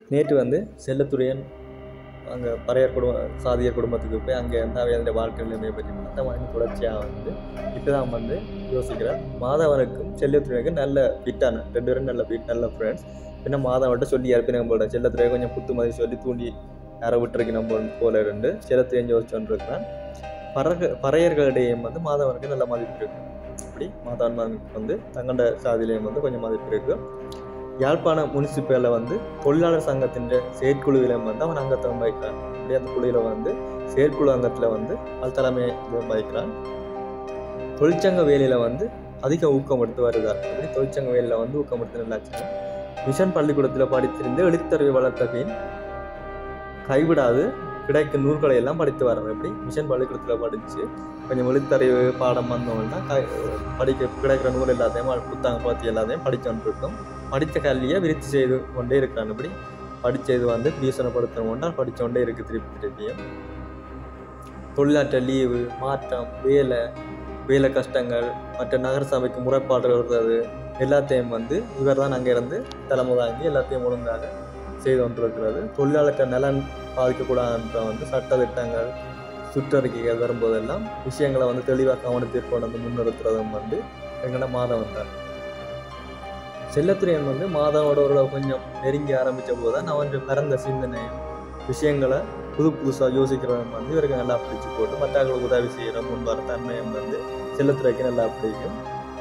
நேற்று வந்து செல்லத்துறையன் அங்கே பறையர் குடும்ப சாதியர் குடும்பத்துக்கு போய் அங்கே இருந்து அவையோட வாழ்க்கை நிலைமையை பற்றி அந்த மாதிரி தொடர்ச்சியாக வந்து இப்போ தான் வந்து யோசிக்கிறேன் மாதவனுக்கும் செல்லத்துறையனுக்கும் நல்ல ஃபிட்டான ரெண்டு பேரும் நல்ல ஃபிட் நல்ல ஃப்ரெண்ட்ஸ் பின்ன மாதவன்ட்ட சொல்லி இறப்பி நம்மளோட செல்லத்துறையை கொஞ்சம் புத்து மாதிரி சொல்லி தூண்டி யாரை விட்டுருக்கு நம்ம போல இருந்து செல்லத்துறையன் யோசிச்சோன்னு இருக்கிறேன் பறக பறையர்களிடையே வந்து மாதவனுக்கு நல்ல மதிப்பு இருக்கு அப்படி மாதவன் மகனுக்கு வந்து தங்கண்ட சாதியிலையும் வந்து கொஞ்சம் மதிப்பு இருக்கு யாழ்ப்பாண முனிசிபலில் வந்து தொழிலாளர் சங்கத்தின் செயற்குழுவிலும் வந்து அவன் அங்கத்தை வகிக்கிறான் அப்படி அந்த குழுவில் வந்து செயற்குழு அங்கத்தில் வந்து அவள் தலைமை வகிக்கிறான் தொழிற்சங்க வேலையில் வந்து அதிக ஊக்கம் எடுத்து வருகிறார் அப்படி தொழிற்சங்க வேலையில் வந்து ஊக்கம் எடுத்து நல்லாச்சு மிஷன் பள்ளிக்கூடத்தில் படித்திருந்து எழுத்தறிவை வளர்த்த பின் கைவிடாது கிடைக்கும் நூல்களை எல்லாம் படித்து வரோம் எப்படி மிஷன் பள்ளிக்கூடத்தில் படித்து கொஞ்சம் எழுத்தறிவு பாடம் வந்தோம்னா கை படிக்க கிடைக்கிற நூல் எல்லாத்தையும் புத்தகம் பார்த்து எல்லாத்தையும் படித்து வந்துருக்கோம் படித்த கல்வியை விருத்தி செய்து கொண்டே இருக்கிறான் இப்படி படித்தது வந்து பியூசனப்படுத்தணும் கொண்டால் படித்து கொண்டே இருக்குது திருப்பி திருப்பியும் தொழிலாற்ற லீவு மாற்றம் வேலை வேலை கஷ்டங்கள் மற்ற நகர சபைக்கு முறைப்பாடுகள் வருது எல்லாத்தையும் வந்து இவர் தான் அங்கே இருந்து தலைமை வாங்கி எல்லாத்தையும் ஒழுங்காக செய்து கொண்டிருக்கிறது தொழிலாளர்கள் நலன் பாதிக்கக்கூடாதுன்ற வந்து சட்ட திட்டங்கள் சுற்றறிக்கைகள் வரும்போதெல்லாம் விஷயங்களை வந்து தெளிவாக கவனத்திற்கு கொண்டு வந்து முன்னிறுத்துறதும் வந்து எங்கன்னா மாதவன் தான் செல்லத்துறையன் வந்து மாதவோட ஒரு கொஞ்சம் நெருங்கி ஆரம்பித்த போது தான் அவன் பிறந்த சிந்தனையும் விஷயங்களை புது புதுசாக யோசிக்கிறவன் வந்து இவருக்கு நல்லா பிடிச்சி போட்டு மற்றவர்களுக்கு உதவி செய்கிற முன்வர தன்மையும் வந்து செல்லத்துறைக்கு நல்லா பிடிக்கும்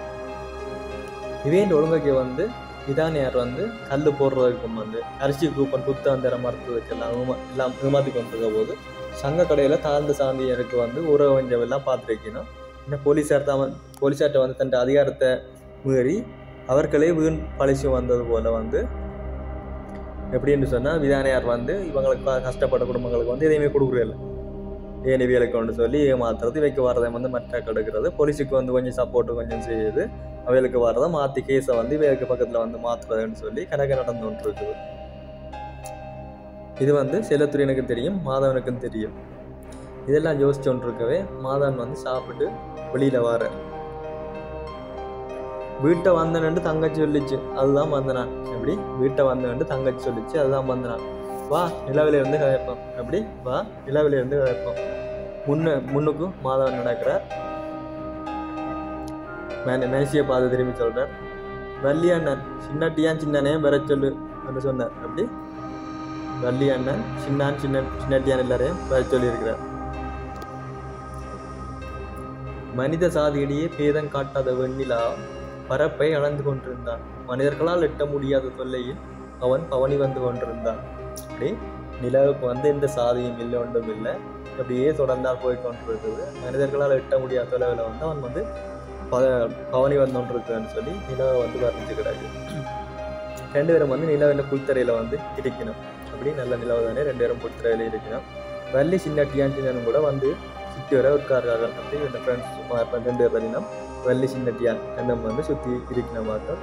இவேண்ட் ஒழுங்கைக்கு வந்து நிதானியார் வந்து கல் போடுறதுக்கும் வந்து அரிசி கூப்பன் புத்தாந்தர மறுத்ததுக்கு எல்லாம் ஏமா- எல்லாம் ஏமாற்றி கொண்டிருக்க போது சங்க கடையில் தாழ்ந்த சாந்தியருக்கு வந்து உறவு வஞ்சம் எல்லாம் பார்த்து வைக்கணும் இன்னும் போலீஸார் தான் வந்து- போலீஸார்ட்ட வந்து தன் அதிகாரத்தை மீறி அவர்களே வீண் பழிச்சு வந்தது போல வந்து எப்படின்னு சொன்னால் விதானியார் வந்து இவங்களுக்கு ப- கஷ்டப்பட்ட குடும்பங்களுக்கு வந்து எதையுமே கொடுக்குறதில்ல ஏன் இவியலுக்கு ஒன்று சொல்லி ஏமாத்துறது இவைக்கு வரதை வந்து மற்ற கெடுக்கிறது போலீஸுக்கு வந்து கொஞ்சம் சப்போர்ட்டு கொஞ்சம் செய்யுது அவைகளுக்கு வரதை மாற்றி கேஸை வந்து இவைகளுக்கு பக்கத்தில் வந்து மாற்றுறதுன்னு சொல்லி கணக்கு நடந்து கொண்டு இருக்குது இது வந்து செல்லத்துறையனுக்கு தெரியும் மாதவனுக்கும் தெரியும் இதெல்லாம் யோசிச்சு கொண்டு இருக்கவே மாதவன் வந்து சாப்பிட்டு வெளியில் வர வீட்டை வந்தனண்டு தங்கச்சி சொல்லிச்சு அதுதான் வந்தனான் எப்படி வீட்டை வந்தனண்டு தங்கச்சி சொல்லிச்சு அதுதான் வந்தனான் வா நிலவில இருந்து கதைப்போம் எப்படி வா நிலவில இருந்து கதைப்போம் முன்ன முன்னுக்கும் மாதவன் நடக்கிறார் மேன மேசியை பார்த்து திரும்பி சொல்றார் வள்ளி அண்ணன் சின்னட்டியான் சின்னனையும் வர சொல்லு என்று சொன்னார் அப்படி வள்ளி அண்ணன் சின்னான் சின்ன சின்னட்டியான் எல்லாரையும் வர சொல்லியிருக்கிறார் மனித சாதியிடையே பேதம் காட்டாத வெண்ணிலா பரப்பை அளந்து கொண்டிருந்தான் மனிதர்களால் எட்ட முடியாத தொல்லையில் அவன் பவனி வந்து கொண்டிருந்தான் அப்படி நிலவுக்கு வந்து எந்த சாதியும் இல்லை ஒன்றும் இல்லை அப்படியே தொடர்ந்தால் போய் கொண்டிருக்குது மனிதர்களால் எட்ட முடியாத தொலைவில் வந்து அவன் வந்து ப பவனி வந்து கொண்டிருக்குன்னு சொல்லி நிலவை வந்து வரைஞ்சுக்கிறாரு ரெண்டு பேரும் வந்து நிலவில் புல்தரையில் வந்து இருக்கணும் அப்படி நல்ல நிலவு தானே ரெண்டு பேரும் புல்தரையில் இருக்கணும் வள்ளி சின்ன டியான் கூட வந்து சுற்றி வர உட்கார்றார்கள் அப்படி இந்த ஃப்ரெண்ட்ஸ் ரெண்டு பேர் பார்த்தீங்கன்னா வள்ளி சின்னட்டியான் அந்த வந்து சுற்றி இருக்கிற மாட்டோம்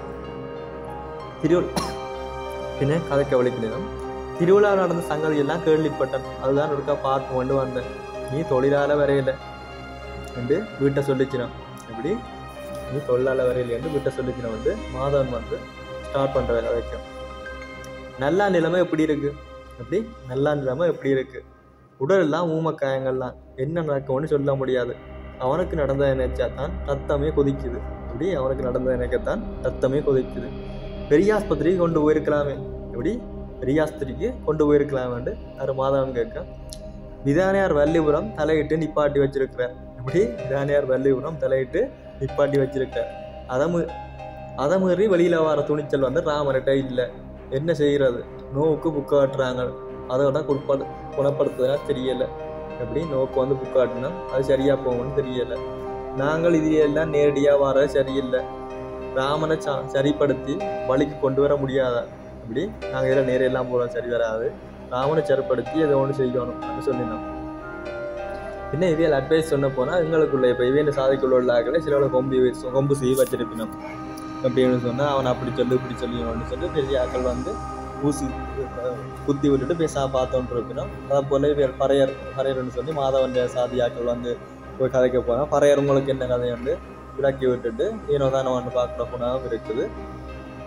திரு பின்ன கதைக்க வலிக்கணும் திருவிழா நடந்த சங்கதி எல்லாம் கேள்விப்பட்டேன் அதுதான் ஒருக்கா பார்த்து கொண்டு வந்தேன் நீ தொழிலாள வரையில என்று வீட்டை சொல்லிச்சினான் எப்படி நீ தொழிலாள வரையில என்று வீட்டை சொல்லிச்சினான் வந்து மாதவன் வந்து ஸ்டார்ட் பண்ணுற வேலை வைக்கும் நல்லா நிலைமை எப்படி இருக்கு எப்படி நல்லா நிலைமை எப்படி இருக்கு உடலெல்லாம் ஊமக்காயங்கள்லாம் என்ன நடக்கும்னு சொல்ல முடியாது அவனுக்கு நடந்ததை நினைச்சா தான் ரத்தமே கொதிக்குது எப்படி அவனுக்கு நடந்ததை நினைக்கத்தான் ரத்தமே கொதிக்குது பெரிய ஆஸ்பத்திரிக்கு கொண்டு போயிருக்கலாமே எப்படி பெரிய ஆஸ்பத்திரிக்கு கொண்டு போயிருக்கலாமேண்டு யார் மாதவன் கேட்க விதானியார் வள்ளிபுரம் தலையிட்டு நிப்பாட்டி வச்சிருக்கிறார் எப்படி விதானியார் வள்ளிபுரம் தலையிட்டு நிப்பாட்டி வச்சிருக்கார் அதை மீ அதை மீறி வெளியில் வர துணிச்சல் வந்து ராமர்கிட்ட இல்லை என்ன செய்கிறது நோவுக்கு புக்கு காட்டுறாங்க அதோட குணப்படு குணப்படுத்துறதுனா தெரியலை எப்படி நோக்கு வந்து புக் காட்டினா அது சரியாக போகும்னு தெரியலை நாங்கள் இது எல்லாம் நேரடியாக வர சரியில்லை ராமனை சா சரிப்படுத்தி வழிக்கு கொண்டு வர முடியாதா இப்படி நாங்கள் இதில் நேரெல்லாம் போகிறோம் சரி வராது ராமனை சரிப்படுத்தி எதை ஒன்று செய்யணும் அப்படின்னு சொல்லினோம் பின்ன இவையில் அட்வைஸ் சொன்ன போனால் எங்களுக்குள்ள இப்போ இவையின் சாதிக்குள்ள உள்ள ஆக்களை சில கொம்பு வச்சு- கொம்பு செய்ய வச்சிருப்பினோம் அப்படின்னு சொன்னால் அவன் அப்படி சொல்லு இப்படி சொல்லிடணும்னு சொல்லி பெரிய ஆக்கள் வந்து ஊசி அஹ், குத்தி விட்டுட்டு பேச பார்த்தோன்ட்டு இருக்கணும் அதை போல இவர் பறையர் பறையர்னு சொல்லி மாதவன் சாதி ஆக்கள் வந்து போய் கதைக்க போனால் பறையர் உங்களுக்கு என்ன கதை வந்து விளக்கி விட்டுட்டு ஏனோ தானே வந்து பார்க்குற போனாலும் இருக்குது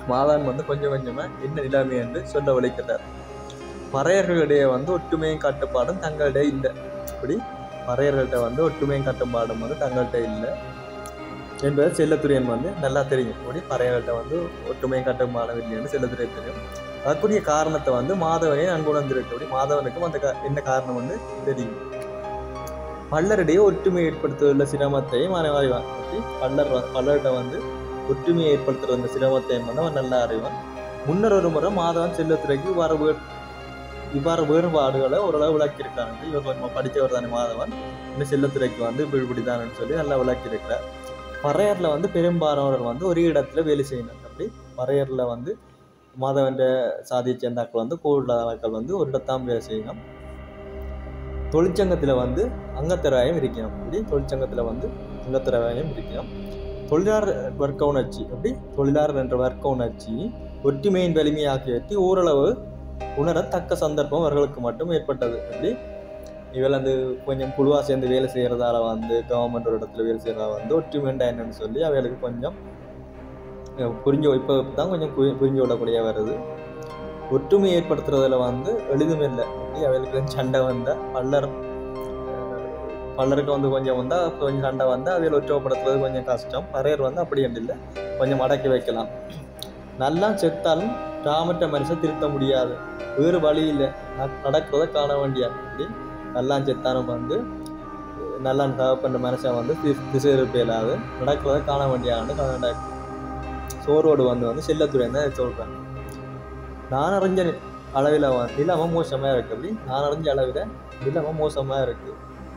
மாதான் வந்து கொஞ்சம் கொஞ்சமா என்ன நிலைமை என்று சொல்ல வலிக்கிறார் பறையர்களிடையே வந்து ஒற்றுமையும் கட்டுப்பாடும் தங்களிடையே இல்லை இப்படி பறையர்கள்ட்ட வந்து ஒற்றுமையும் கட்டுப்பாடும் வந்து தங்கள்கிட்ட இல்லை என்பது செல்லத்துறையன் வந்து நல்லா தெரியும் இப்படி பறையர்கள்ட்ட வந்து ஒற்றுமையும் கட்டுப்பாடும் இல்லைன்னு செல்லத்துறையன் தெரியும் அதற்குரிய காரணத்தை வந்து மாதவனே நன்கு உணர்ந்திருக்கு அப்படி மாதவனுக்கும் அந்த கா- என்ன காரணம் வந்து தெரியும் பல்லரிடையே ஒற்றுமை ஏற்படுத்துவதில் சிரமத்தையும் அவன் அறிவான் அப்படி பல்லர் வ- பல்லர்கிட்ட வந்து ஒற்றுமையை ஏற்படுத்துகிற அந்த சிரமத்தையும் வந்து அவன் நல்லா அறிவான் முன்னர் ஒரு முறை மாதவன் செல்லத்துறைக்கு இவ்வாறு வே இவ்வாறு வேறுபாடுகளை ஓரளவு விளக்கியிருக்காங்க இவர் கொஞ்சம் படித்தவர் தானே மாதவன் இன்னும் செல்லத்துறைக்கு வந்து இப்படி இப்படிதான்னு சொல்லி நல்லா விளக்கியிருக்கிறார் பறையரில் வந்து பெரும்பாலானவர் வந்து ஒரே இடத்துல வேலை செய்யணும் அப்படி பறையரில் வந்து மாதவன் சாதியை சேர்ந்தாக்கள் வந்து கோவிலாக்கள் வந்து ஒரு இடத்தான் வேலை செய்யணும் தொழிற்சங்கத்தில் வந்து அங்கத்திராயம் இருக்கணும் அப்படி தொழிற்சங்கத்தில் வந்து அங்கத்திராயம் இருக்கணும் தொழிலாளர் வர்க்க உணர்ச்சி அப்படி தொழிலாளர் என்ற வர்க்க உணர்ச்சி ஒற்றுமையின் வலிமையாக்கியற்றி ஓரளவு உணரத்தக்க சந்தர்ப்பம் அவர்களுக்கு மட்டும் ஏற்பட்டது அப்படி இவள் வந்து கொஞ்சம் குழுவாக சேர்ந்து வேலை செய்கிறதால வந்து கவர்மெண்ட் ஒரு இடத்துல வேலை செய்கிறதால வந்து ஒற்றுமைண்டா என்னன்னு சொல்லி அவளுக்கு கொஞ்சம் அஹ், புரிஞ்சு இப்போ தான் கொஞ்சம் புரி- புரிஞ்சு கொள்ளக்கூடிய வருது ஒற்றுமை ஏற்படுத்துறதுல வந்து எளிதுமில்லை அப்படி அவளுக்கு வந்து சண்டை வந்தால் பல்லர் அஹ், பல்லருக்கு வந்து கொஞ்சம் வந்தால் கொஞ்சம் சண்டை வந்தால் அவையில் ஒற்றுமைப்படுத்துறது கொஞ்சம் கஷ்டம் பறையர் வந்து அப்படி இல்லை கொஞ்சம் அடக்கி வைக்கலாம் நல்லா செத்தாலும் ராமற்ற மனுஷன் திருத்த முடியாது வேறு வழி இல்லை ந- நடக்கிறத காண வேண்டிய அப்படி நல்லா செத்தானும் வந்து நல்லா தகப்பன்ற மனுஷன் வந்து தி- திசை இருப்ப இல்லாது நடக்கிறத காண வேண்டியான்னு கனடா சோரோடு வந்து வந்து செல்லத்துறைன்னு தான் சொல்கிறேன் நான் அறிஞ்ச அளவில் வந்து நிலைமை மோசமாக இருக்கு அப்படி நான் அறிஞ்ச அளவில் நிலைமை மோசமாக இருக்கு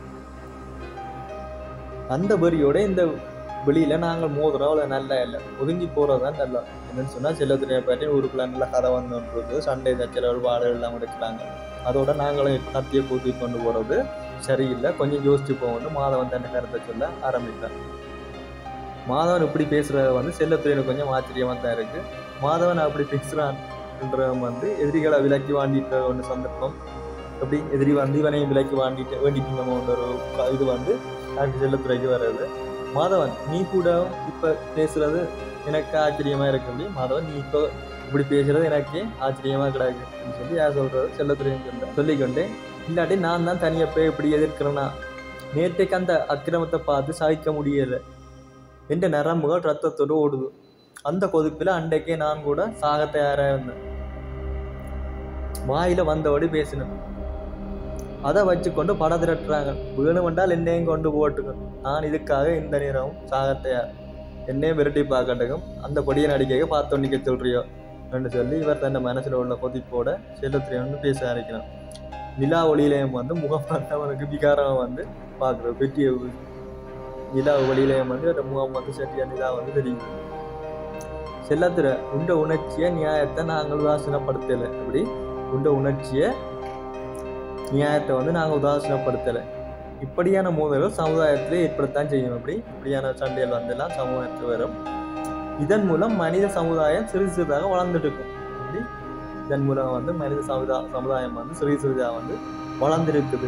அந்த வரியோட இந்த வெளியில நாங்கள் மோதுறோம் அவ்வளோ நல்லா இல்லை ஒதுங்கி போகிறது தான் நல்லா என்னன்னு சொன்னால் செல்லத்துறையை பற்றி ஊருக்குள்ள நல்ல கதை வந்து சண்டை தச்சல் பாடு எல்லாம் இருக்கிறாங்க அதோட நாங்களும் கத்தியை கூத்தி கொண்டு போகிறது சரியில்லை கொஞ்சம் யோசிச்சு போகணும் மாதவன் தன்னை கருத்தை சொல்ல ஆரம்பித்தார் மாதவன் இப்படி பேசுறது வந்து செல்லத்துறையில கொஞ்சம் ஆச்சரியமாக தான் இருக்கு மாதவன் அப்படி பேசுறான்றவன் வந்து எதிரிகளை விலக்கி வாண்டிட்ட ஒன்று சந்தர்ப்பம் எப்படி எதிரி வந்து இவனையும் விலக்கி வாண்டிட்டு வேண்டிட்டு நம்ம ஒரு க- இது வந்து எனக்கு செல்லத்துறைக்கு வர்றது மாதவன் நீ கூட இப்போ பேசுறது எனக்கு ஆச்சரியமா இருக்கு அப்படி மாதவன் நீ இப்போ இப்படி பேசுறது எனக்கு ஆச்சரியமா கிடக்கு அப்படின்னு சொல்லி யார் சொல்றது செல்லத்துறைன்னு சொல்ல சொல்லிக்கொண்டு இல்லாட்டி நான் தான் தனியாக போய் இப்படி எதிர்க்கிறேன்னா நேற்றைக்கு அந்த அக்கிரமத்தை பார்த்து சகிக்க முடியல என்ற நரம்புகள் ரத்தத்தோடு ஓடுது அந்த கொதிப்பில் அன்றைக்கே நான் கூட சாக தயாராக இருந்தேன் வாயில வந்தபடி பேசினேன் அதை வச்சுக்கொண்டு படம் திரட்டுறாங்க வேணுமென்றால் என்னையும் கொண்டு போட்டுங்க நான் இதுக்காக இந்த நேரம் சாக தயார் என்னையும் விரட்டி பார்க்கட்டுக்கும் அந்த கொடியை நடிக்க பார்த்து நிற்க சொல்றியோ என்று சொல்லி இவர் தன் மனசுல உள்ள கொதிப்போட செல்லத்திரை வந்து பேச ஆரம்பிக்கிறான் நிலா ஒளியிலையும் வந்து முகம் வந்து அவனுக்கு விகாரம் வந்து பார்க்குறது பெரிய நிலா ஒளியிலையும் வந்து அந்த முகம் வந்து செட்டியா நிலா வந்து தெரியுது செல்லத்திர உண்ட உணர்ச்சியை நியாயத்தை நாங்கள் உதாசீனப்படுத்தலை அப்படி உண்ட உணர்ச்சியை நியாயத்தை வந்து நாங்கள் உதாசீனப்படுத்தலை இப்படியான மோதல்கள் சமுதாயத்திலே ஏற்படத்தான் செய்யும் அப்படி இப்படியான சண்டைகள் வந்தெல்லாம் சமூகத்தில் வரும் இதன் மூலம் மனித சமுதாயம் சிறிது சிறிதாக வளர்ந்துட்டு இருக்கும் அப்படி இதன் மூலம் வந்து மனித சமுதா சமுதாயம் வந்து சிறிது சிறிதாக வந்து வளர்ந்துருக்குது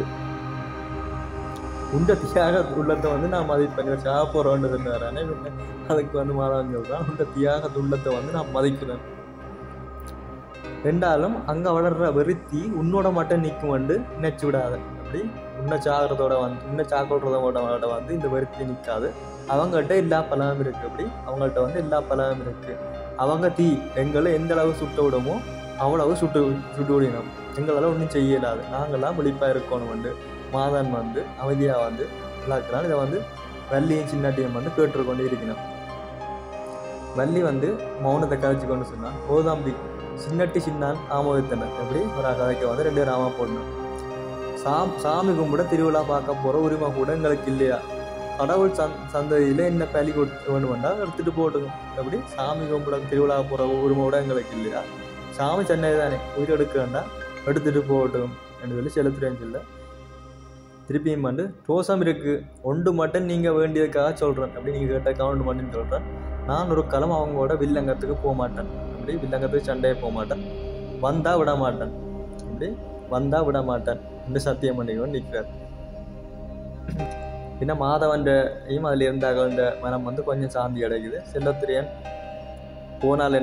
உண்ட தியாக உள்ளத்தை வந்து நான் மதிப்பேன் இவர் சாக போகிறோன்றதுன்னு வரானே அதுக்கு வந்து மாதவன் சொல்கிறான் உண்ட தியாக உள்ளத்தை வந்து நான் மதிக்கிறேன் ரெண்டாலும் அங்கே வளர்ற வெறுத்தி உன்னோட மட்டும் நிற்கும் வந்து நினைச்சு விடாத அப்படி உன்னை சாகிறதோட வந்து உன்னை சாக்கொள்றதோட வந்து இந்த வெறுத்தி நிற்காது அவங்கள்ட்ட எல்லா பலமும் இருக்கு அப்படி அவங்கள்ட்ட வந்து எல்லா பலமும் இருக்கு அவங்க தீ எங்களை எந்த அளவு சுட்ட விடுமோ அவ்வளவு சுட்டு சுட்டு விடணும் எங்களால் ஒன்றும் செய்ய இயலாது நாங்கள்லாம் விழிப்பாக இருக்கணும் வந்து மாதன் வந்து அமைதியாக வந்து விளாக்குறான் இதை வந்து வள்ளியும் சின்னாட்டியும் வந்து கேட்டுக்கொண்டு இருக்கணும் வள்ளி வந்து மௌனத்தை கதைச்சு கொண்டு சொன்னான் ஓதாம்பி சின்னட்டி சின்னான் ஆமோதித்தனர் எப்படி ஒரு கதைக்கு வந்து ரெண்டு ராமா போடணும் சாம் சாமி கும்பிட திருவிழா பார்க்க போகிற உரிமை கூட எங்களுக்கு இல்லையா கடவுள் சந் சந்ததியில் என்ன பலி கொடுத்து வேணுமெண்டா எடுத்துகிட்டு போட்டுங்க எப்படி சாமி கும்பிட திருவிழா போகிற உரிமை கூட எங்களுக்கு இல்லையா சாமி சென்னை தானே உயிர் எடுக்க வேண்டாம் எடுத்துகிட்டு போகட்டும் என்று சொல்லி செலுத்துறேன்னு சொல்ல திருப்பியும் வந்து ரோசம் இருக்கு ஒன்று மட்டும் நீங்கள் வேண்டியதுக்காக சொல்கிறேன் அப்படி நீங்கள் கேட்ட கவுண்ட் மட்டும் சொல்கிறேன் நான் ஒரு காலம் அவங்களோட வில்லங்கத்துக்கு போக மாட்டேன் அப்படி வில்லங்கத்துக்கு சண்டையை போக மாட்டேன் வந்தா விட மாட்டேன் அப்படி வந்தா விட மாட்டேன் என்று சத்தியம் பண்ணிக்கொண்டு நிற்கிறார் பின்ன மாதவன்டையும் அதில் இருந்த அகழ்ந்த மனம் வந்து கொஞ்சம் சாந்தி அடைக்குது செல்லத்திரியன் போனால் என்ன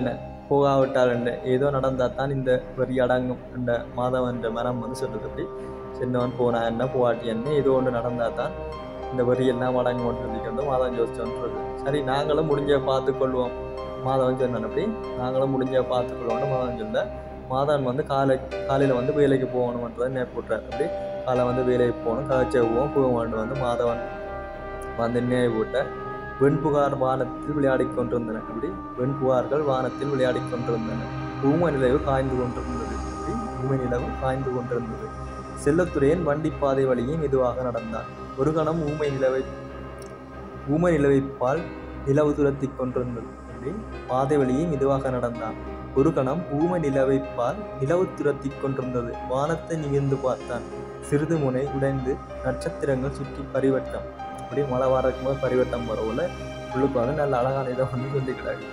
போகாவிட்டால் என்ன ஏதோ நடந்தால் தான் இந்த வரி அடங்கும் என்ற மாதவன் என்ற மரம் வந்து சொல்லுது அப்படி சின்னவன் போனா என்ன போவாட்டி என்ன ஏதோ ஒன்று நடந்தால் தான் இந்த வரி எல்லாம் அடங்கும் கொண்டு மாதவன் யோசிச்சோன்றது சரி நாங்களும் முடிஞ்ச பார்த்துக்கொள்வோம் மாதவன் சொன்னான் அப்படி நாங்களும் முடிஞ்ச பார்த்துக்கொள்வோம்னு மாதவன் சொல்ல மாதவன் வந்து காலை காலையில் வந்து வேலைக்கு போகணுன்றதை நினைப்புட்றார் அப்படி காலை வந்து வேலைக்கு போகணும் கதைச்ச போவோம் போவோம்னு வந்து மாதவன் வந்து நினைவூட்ட வெண்புகார் வானத்தில் விளையாடிக் கொண்டிருந்தன அப்படி வெண்புகார்கள் வானத்தில் விளையாடிக் கொண்டிருந்தன ஊம நிலவு காய்ந்து கொண்டிருந்தது அப்படி ஊம நிலவு காய்ந்து கொண்டிருந்தது செல்லத்துறையன் வண்டி பாதை வழியே மெதுவாக நடந்தான் ஒரு கணம் ஊமை நிலவை ஊமை நிலவைப்பால் நிலவு துரத்தி கொண்டிருந்தது அப்படி பாதை வழியே மெதுவாக நடந்தான் ஒரு கணம் ஊமை நிலவைப்பால் நிலவு துரத்தி கொண்டிருந்தது வானத்தை நிகழ்ந்து பார்த்தான் சிறிது முனை உடைந்து நட்சத்திரங்கள் சுற்றி பரிவட்டம் அப்படி மழை வரக்கும் போது பரிவட்டம் வரவுல உள்ளுக்கு வந்து நல்ல அழகான இதை வந்து சொல்லிக்கிறாங்க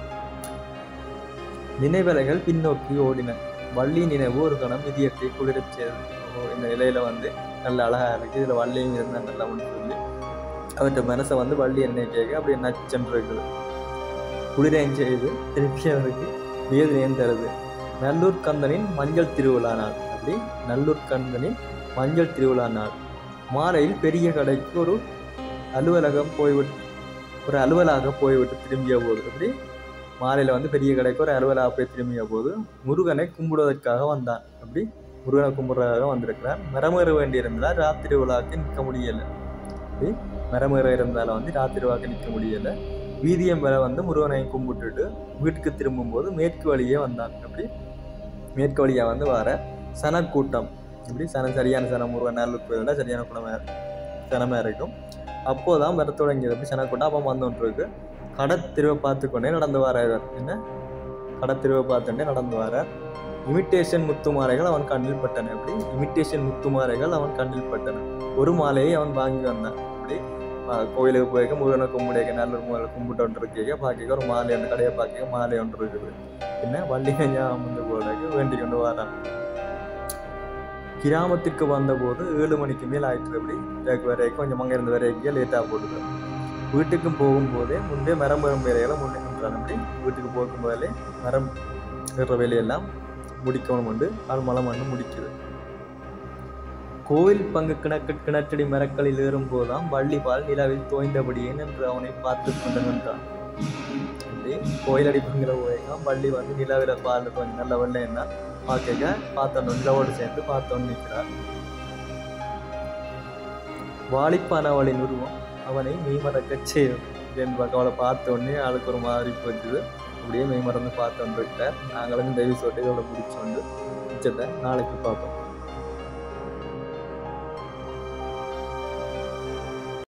நினைவலைகள் பின்னோக்கி ஓடின வள்ளி நினைவு ஒரு கணம் இதயத்தை குளிரச் செய்தது ஓ, இந்த நிலையில வந்து நல்ல அழகா இருக்கு இதுல வள்ளியும் இருந்தா நல்லா ஒன்று சொல்லி அவர்கிட்ட மனசை வந்து வள்ளி என்ன கேட்க அப்படியே நச்சென்று இருக்குது குளிரையும் செய்து திருப்பி அவருக்கு வேதனையும் தருது நல்லூர் கந்தனின் மஞ்சள் திருவிழா நாள் அப்படி நல்லூர் கந்தனின் மஞ்சள் திருவிழா நாள் மாலையில் பெரிய கடைக்கு ஒரு அலுவலகம் போய்விட்டு ஒரு அலுவலாக போய்விட்டு திரும்பிய போது அப்படி மாலையில் வந்து பெரிய கடைக்கு ஒரு அலுவலாக போய் திரும்பிய போது முருகனை கும்பிடுவதற்காக வந்தான் அப்படி முருகனை கும்பிடுறதுக்காக வந்திருக்கிறார் மரமேற வேண்டியிருந்தால் ராத்திரி விழாக்கு நிற்க முடியலை அப்படி மரமேற இருந்தாலும் வந்து ராத்திரி விழாக்கு நிற்க முடியலை வீதியம் வரை வந்து முருகனை கும்பிட்டுட்டு வீட்டுக்கு திரும்பும்போது மேற்கு வழியே வந்தான் அப்படி மேற்கு வழியாக வந்து வர சனக்கூட்டம் இப்படி சன சரியான சனம் முருகன் நல்லூர் கோயிலில் சரியான குணமாக சனமாக இருக்கும் அப்போதான் வர தொடங்கியது அப்படி சனக்கூட்டம் அப்போ வந்து இருக்கு கடத்திருவை பார்த்து கொண்டே நடந்து வரார் என்ன கடத்திருவை பார்த்துட்டே நடந்து வரார் இமிட்டேஷன் முத்து மாலைகள் அவன் கண்ணில் பட்டன அப்படி இமிட்டேஷன் முத்து மாலைகள் அவன் கண்ணில் பட்டன ஒரு மாலையை அவன் வாங்கி வந்தான் அப்படி ஆஹ், கோயிலுக்கு போயிருக்க முருகனை கும்பிடுக்க நல்லூர் முதல்ல கும்பிட்டு ஒன்று இருக்கீங்க பார்க்க ஒரு மாலை அந்த கடையை பார்க்க மாலை ஒன்று இருக்குது என்ன வள்ளி ஞாபகம் வந்து போல வேண்டி கொண்டு வரான் கிராமத்துக்கு வந்தபோது ஏழு மணிக்கு மேல் ஆயிடுச்சு அப்படி எனக்கு வரைக்கும் கொஞ்சம் அங்கே இருந்து வரைக்கும் லேட்டாக போடுது வீட்டுக்கும் போகும்போதே முன்பே மரம் வரும் வேலையெல்லாம் முன்னே நின்றான் அப்படி வீட்டுக்கு போகும்போதே மரம் ஏறுற வேலையெல்லாம் முடிக்கணும் உண்டு கால் மலம் வந்து முடிக்குது கோவில் பங்கு கிணக்கு கிணற்றடி மரக்களில் ஏறும்போதுதான் வள்ளிபால் நிலவில் தோய்ந்தபடியே என்று அவனை பார்த்து கொண்டு நின்றான் அப்படி கோயிலடி பங்குற போயிருக்கான் வள்ளி வந்து நிலவில் பால் கொஞ்சம் நல்ல வெள்ளைன்னா பார்க்க பார்த்தோன்னு நிலவோடு சேர்ந்து பார்த்தோன்னு நிற்கிறார் வாலிப்பானவளின் உருவம் அவனை மெய்மறக்கச் செய்யும் என்பாக்க அவளை பார்த்த உடனே ஆளுக்கு ஒரு மாதிரி போச்சுது அப்படியே மெய்மறந்து பார்த்து வந்துருக்கார் நாங்களும் இந்த எபிசோட்டை இதோட முடிச்சு வந்து மிச்சத்தை நாளைக்கு பார்ப்போம்